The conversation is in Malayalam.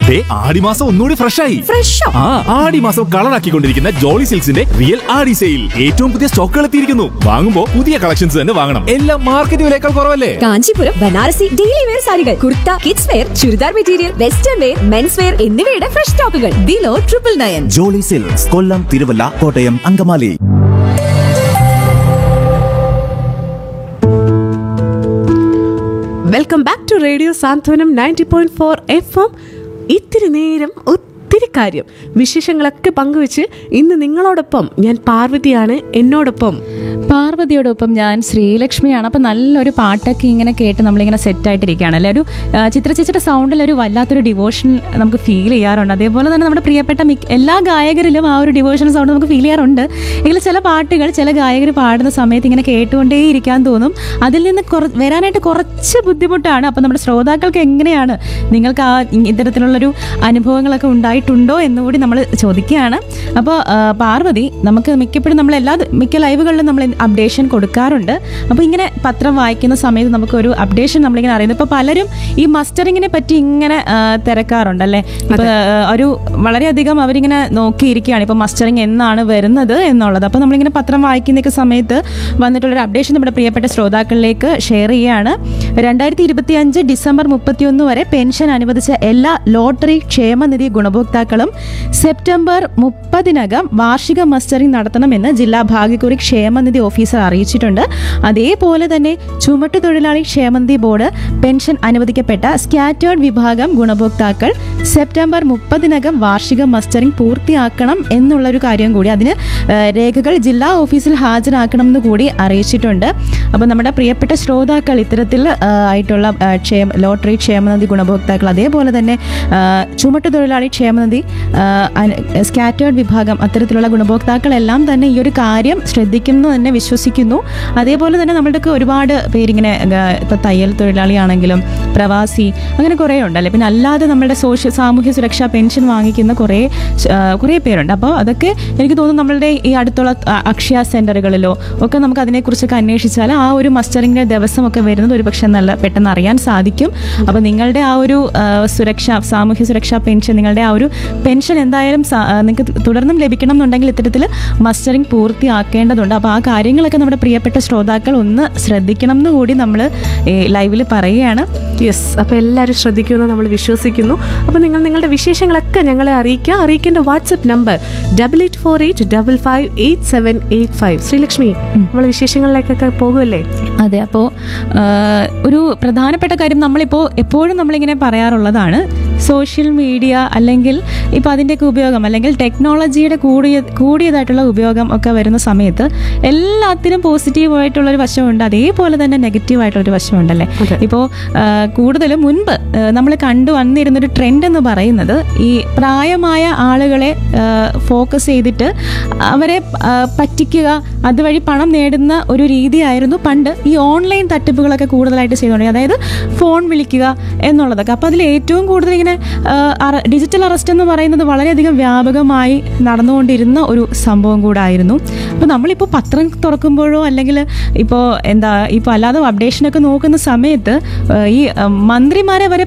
ദേ ആടിമാസം ഒന്നുകൂടി ഫ്രഷ് ആയി ഫ്രഷോ ആ ആടിമാസം കളറാക്കിക്കൊണ്ടിരിക്കുന്ന ജോളി സിൽക്സിന്റെ റിയൽ ആടി സെയിൽ ഏറ്റവും പുതിയ സ്റ്റോക്കുകൾ എത്തിയിരിക്കുന്നു വാങ്ങുമ്പോ പുതിയ കളക്ഷൻസ് തന്നെ വാങ്ങണം എല്ലാം മാർക്കറ്റ് വിലയേക്കാൾ കുറവല്ലേ കാഞ്ചീപുരം ബനാറസി ഡെയിലി വെയർ സാരികൾ kurta kids wear churidar material western wear men's wear എന്നിവയുടെ ഫ്രഷ് സ്റ്റോക്കുകൾ below triple nine Jolly Silks Kollam Thiruvalla Kottayam Angamaly welcome back to radio Santhwanam ninety point four F M ഇത്തിരി നേരം ഒത്തിരി കാര്യം വിശേഷങ്ങളൊക്കെ പങ്കുവെച്ച് ഇന്ന് നിങ്ങളോടൊപ്പം ഞാൻ പാർവതിയാണ് എന്നോടൊപ്പം പാർവതിയോടൊപ്പം ഞാൻ ശ്രീലക്ഷ്മിയാണ് അപ്പം നല്ലൊരു പാട്ടൊക്കെ ഇങ്ങനെ കേട്ട് നമ്മളിങ്ങനെ സെറ്റായിട്ടിരിക്കുകയാണ് അല്ലെ ഒരു ആ, ചിത്ര ചേച്ചിയുടെ സൗണ്ടിൽ ഒരു വല്ലാത്തൊരു ഡിവോഷൻ നമുക്ക് ഫീൽ ചെയ്യാറുണ്ട് അതേപോലെ തന്നെ നമ്മുടെ പ്രിയപ്പെട്ട മിക്ക എല്ലാ ഗായകരിലും ആ ഒരു ഡിവോഷൻ സൗണ്ട് നമുക്ക് ഫീൽ ചെയ്യാറുണ്ട് എങ്കിലും ചില പാട്ടുകൾ ചില ഗായകർ പാടുന്ന സമയത്ത് ഇങ്ങനെ കേട്ടുകൊണ്ടേ ഇരിക്കാൻ തോന്നും അതിൽ നിന്ന് കുറ വരാനായിട്ട് കുറച്ച് ബുദ്ധിമുട്ടാണ് അപ്പം നമ്മുടെ ശ്രോതാക്കൾക്ക് എങ്ങനെയാണ് നിങ്ങൾക്ക് ആ ഇ- ഇത്തരത്തിലുള്ളൊരു അനുഭവങ്ങളൊക്കെ ഉണ്ടായിട്ടുണ്ടോ എന്നുകൂടി നമ്മൾ ചോദിക്കുകയാണ് അപ്പോൾ പാർവതി നമുക്ക് മിക്കപ്പോഴും നമ്മൾ എല്ലാ ദ- മിക്ക ലൈവുകളിലും നമ്മൾ അപ്ഡേഷൻ കൊടുക്കാറുണ്ട് അപ്പോൾ ഇങ്ങനെ പത്രം വായിക്കുന്ന സമയത്ത് നമുക്ക് ഒരു അപ്ഡേഷൻ നമ്മളിങ്ങനെ അറിയുന്നത് ഇപ്പോൾ പലരും ഈ മസ്റ്ററിങ്ങിനെ പറ്റി ഇങ്ങനെ ആ, തിരക്കാറുണ്ടല്ലേ ഇപ്പോൾ ഒരു വളരെയധികം അവരിങ്ങനെ നോക്കിയിരിക്കുകയാണ് ഇപ്പോൾ മസ്റ്ററിങ് എന്നാണ് വരുന്നത് എന്നുള്ളത് അപ്പോൾ നമ്മളിങ്ങനെ പത്രം വായിക്കുന്നൊക്കെ സമയത്ത് വന്നിട്ടുള്ളൊരു അപ്ഡേഷൻ നമ്മുടെ പ്രിയപ്പെട്ട ശ്രോതാക്കളിലേക്ക് ഷെയർ ചെയ്യുകയാണ് രണ്ടായിരത്തി ഇരുപത്തി അഞ്ച് ഡിസംബർ മുപ്പത്തിയൊന്ന് വരെ പെൻഷൻ അനുവദിച്ച എല്ലാ ലോട്ടറി ക്ഷേമനിധി ഗുണഭോക്താക്കളും സെപ്റ്റംബർ മുപ്പതിനകം വാർഷിക മസ്റ്ററിംഗ് നടത്തണമെന്ന് ജില്ലാ ഭാഗ്യക്കുറി ക്ഷേമനിധി ഓഫീസർ അറിയിച്ചിട്ടുണ്ട് അതേപോലെ തന്നെ ചുമട്ടുതൊഴിലാളി ക്ഷേമനിധി ബോർഡ് പെൻഷൻ അനുവദിക്കപ്പെട്ട സ്കാറ്റേർഡ് വിഭാഗം ഗുണഭോക്താക്കൾ സെപ്റ്റംബർ മുപ്പതിനകം വാർഷിക മസ്റ്ററിംഗ് പൂർത്തിയാക്കണം എന്നുള്ളൊരു കാര്യം കൂടി അതിന് ഏഹ്, രേഖകൾ ജില്ലാ ഓഫീസിൽ ഹാജരാക്കണം എന്ന് കൂടി അറിയിച്ചിട്ടുണ്ട് അപ്പോൾ നമ്മുടെ പ്രിയപ്പെട്ട ശ്രോതാക്കൾ ഇത്തരത്തിൽ ഏഹ്, ആയിട്ടുള്ള ഏഹ്, ക്ഷേമ ലോട്ടറി ക്ഷേമനിധി ഗുണഭോക്താക്കൾ അതേപോലെ തന്നെ ഏഹ്, ചുമട്ടുതൊഴിലാളി ക്ഷേമനിധി സ്കാറ്റേർഡ് വിഭാഗം അത്തരത്തിലുള്ള ഗുണഭോക്താക്കളെല്ലാം തന്നെ ഈ ഒരു കാര്യം ശ്രദ്ധിക്കുന്നു തന്നെ വിശ്വസിക്കുന്നു അതേപോലെ തന്നെ നമ്മളുടെ ഒരുപാട് പേരിങ്ങനെ ഏഹ്, ഇപ്പൊ തയ്യൽ തൊഴിലാളിയാണെങ്കിലും പ്രവാസി അങ്ങനെ കുറേ ഉണ്ടല്ലേ പിന്നെ അല്ലാതെ നമ്മുടെ സോഷ്യൽ സാമൂഹ്യ സുരക്ഷാ പെൻഷൻ വാങ്ങിക്കുന്ന കുറേ ആ, കുറേ പേരുണ്ട് അപ്പോൾ അതൊക്കെ എനിക്ക് തോന്നുന്നു നമ്മളുടെ ഈ അടുത്തുള്ള ആ, അക്ഷയ സെന്ററുകളിലോ ഒക്കെ നമുക്ക് അതിനെക്കുറിച്ചൊക്കെ അന്വേഷിച്ചാൽ ആ ഒരു മസ്റ്ററിങ്ങിൻ്റെ ദിവസമൊക്കെ വരുന്നത് ഒരുപക്ഷെ നല്ല പെട്ടെന്ന് അറിയാൻ സാധിക്കും അപ്പോൾ നിങ്ങളുടെ ആ ഒരു ആ, സുരക്ഷ സാമൂഹ്യ സുരക്ഷാ പെൻഷൻ നിങ്ങളുടെ ആ ഒരു പെൻഷൻ എന്തായാലും സാ- ആ, നിങ്ങൾക്ക് തുടർന്നും ലഭിക്കണം എന്നുണ്ടെങ്കിൽ ഇത്തരത്തിൽ മസ്റ്ററിങ് പൂർത്തിയാക്കേണ്ടതുണ്ട് അപ്പോൾ ആ കാര്യങ്ങളൊക്കെ നമ്മുടെ പ്രിയപ്പെട്ട ശ്രോതാക്കൾ ഒന്ന് ശ്രദ്ധിക്കണം എന്ന് കൂടി നമ്മൾ ലൈവിൽ പറയുകയാണ് യെസ് അപ്പോൾ എല്ലാവരും ശ്രദ്ധിക്കുമെന്ന് നമ്മൾ വിശ്വസിക്കുന്നു അപ്പോൾ നിങ്ങൾ നിങ്ങളുടെ വിശേഷങ്ങളൊക്കെ ഞങ്ങളെ അറിയിക്കുക അറിയിക്കേണ്ട WhatsApp number double eight four eight double five eight seven eight five Sreelakshmi നമ്മൾ വിശേഷങ്ങളിലേക്കൊക്കെ പോകുമല്ലേ അതെ അപ്പോൾ ഒരു പ്രധാനപ്പെട്ട കാര്യം നമ്മളിപ്പോൾ എപ്പോഴും നമ്മളിങ്ങനെ പറയാറുള്ളതാണ് സോഷ്യൽ മീഡിയ അല്ലെങ്കിൽ ഇപ്പോൾ അതിൻ്റെയൊക്കെ ഉപയോഗം അല്ലെങ്കിൽ ടെക്നോളജിയുടെ കൂടിയ കൂടിയതായിട്ടുള്ള ഉപയോഗം ഒക്കെ വരുന്ന സമയത്ത് എല്ലാത്തിനും പോസിറ്റീവായിട്ടുള്ളൊരു വശമുണ്ട് അതേപോലെ തന്നെ നെഗറ്റീവായിട്ടുള്ളൊരു വശമുണ്ടല്ലേ ഇപ്പോൾ കൂടുതലും മുൻപ് നമ്മൾ കണ്ടു വന്നിരുന്നൊരു ട്രെൻഡ് എന്ന് പറയുന്നത് ഈ പ്രായമായ ആളുകളെ ഫോക്കസ് ചെയ്തിട്ട് അവരെ ആ, പറ്റിക്കുക അതുവഴി പണം നേടുന്ന ഒരു രീതിയായിരുന്നു പണ്ട് ഈ ഓൺലൈൻ തട്ടിപ്പുകളൊക്കെ കൂടുതലായിട്ട് ചെയ്തുകൊണ്ട് അതായത് ഫോൺ വിളിക്കുക എന്നുള്ളതൊക്കെ അപ്പോൾ അതിൽ ഏറ്റവും കൂടുതൽ ഇങ്ങനെ ഡിജിറ്റൽ അറസ്റ്റ് എന്ന് പറയുന്നത് വളരെയധികം വ്യാപകമായി നടന്നുകൊണ്ടിരുന്ന ഒരു സംഭവം കൂടായിരുന്നു അപ്പോൾ നമ്മളിപ്പോൾ പത്രം തുറക്കുമ്പോഴോ അല്ലെങ്കിൽ ഇപ്പോൾ എന്താ ഇപ്പോൾ അല്ലാതെ അപ്ഡേഷനൊക്കെ നോക്കുന്ന സമയത്ത് ആ, ഈ ആ, മന്ത്രിമാരെ വരെ